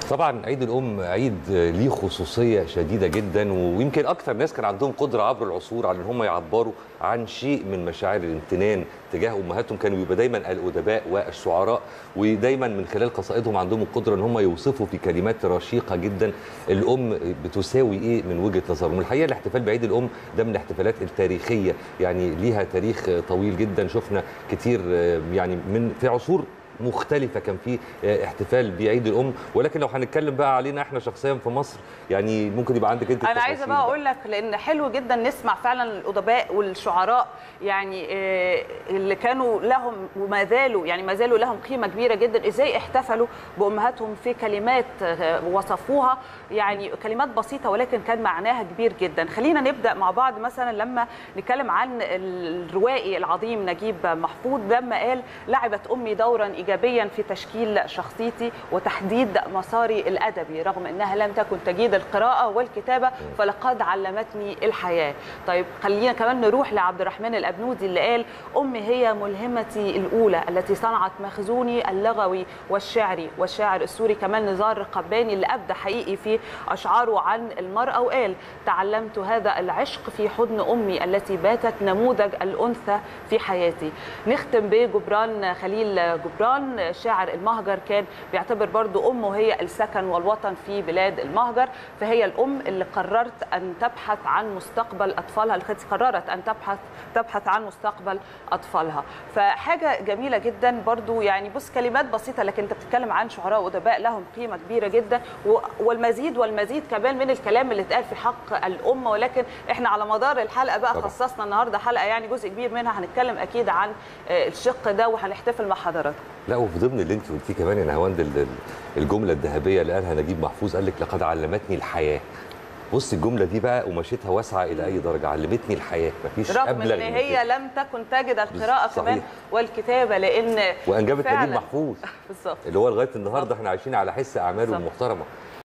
طبعا عيد الام عيد ليه خصوصيه شديده جدا ويمكن اكثر ناس كان عندهم قدره عبر العصور على ان هم يعبروا عن شيء من مشاعر الامتنان تجاه امهاتهم كانوا بيبقى دايما الادباء والشعراء ودايما من خلال قصائدهم عندهم القدره ان هم يوصفوا في كلمات رشيقه جدا الام بتساوي ايه من وجهه نظرهم الحقيقه الاحتفال بعيد الام ده من الاحتفالات التاريخيه يعني ليها تاريخ طويل جدا شفنا كتير يعني من في عصور مختلفه كان في احتفال بعيد الام ولكن لو هنتكلم بقى علينا احنا شخصيا في مصر يعني ممكن يبقى عندك انت انا عايزه بقى اقول لك لان حلو جدا نسمع فعلا الادباء والشعراء يعني اللي كانوا لهم وما زالوا يعني ما زالوا لهم قيمه كبيره جدا ازاي احتفلوا بامهاتهم في كلمات وصفوها يعني كلمات بسيطه ولكن كان معناها كبير جدا خلينا نبدا مع بعض مثلا لما نتكلم عن الروائي العظيم نجيب محفوظ لما قال لعبت امي دورا ايجابيا في تشكيل شخصيتي وتحديد مساري الادبي رغم انها لم تكن تجيد القراءه والكتابه فلقد علمتني الحياه طيب خلينا كمان نروح لعبد الرحمن الابنودي اللي قال امي هي ملهمتي الاولى التي صنعت مخزوني اللغوي والشعري والشاعر السوري كمان نزار القباني اللي ابدى حقيقي في اشعاره عن المراه وقال تعلمت هذا العشق في حضن امي التي باتت نموذج الانثى في حياتي نختم بجبران خليل جبران جبران شاعر المهجر كان بيعتبر برضو امه هي السكن والوطن في بلاد المهجر فهي الام اللي قررت ان تبحث عن مستقبل اطفالها التي قررت ان تبحث تبحث عن مستقبل اطفالها فحاجه جميله جدا برضو يعني بص كلمات بسيطه لكن انت بتتكلم عن شعراء وادباء لهم قيمه كبيره جدا والمزيد والمزيد كمان من الكلام اللي اتقال في حق الام ولكن احنا على مدار الحلقه بقى طبعا. خصصنا النهارده حلقه يعني جزء كبير منها هنتكلم اكيد عن الشق ده وهنحتفل مع حضراتكم لا وفي ضمن اللي انت قلتيه كمان يا نهاوند الجمله الذهبيه اللي قالها نجيب محفوظ قال لك لقد علمتني الحياه بص الجمله دي بقى ومشيتها واسعه الى اي درجه علمتني الحياه مفيش رغم ابلغ ان هي لم تكن تجد القراءه صحيح. كمان والكتابه لان وانجبت فعلاً. نجيب محفوظ بالظبط اللي هو لغايه النهارده احنا عايشين على حس اعماله بالظبط. المحترمه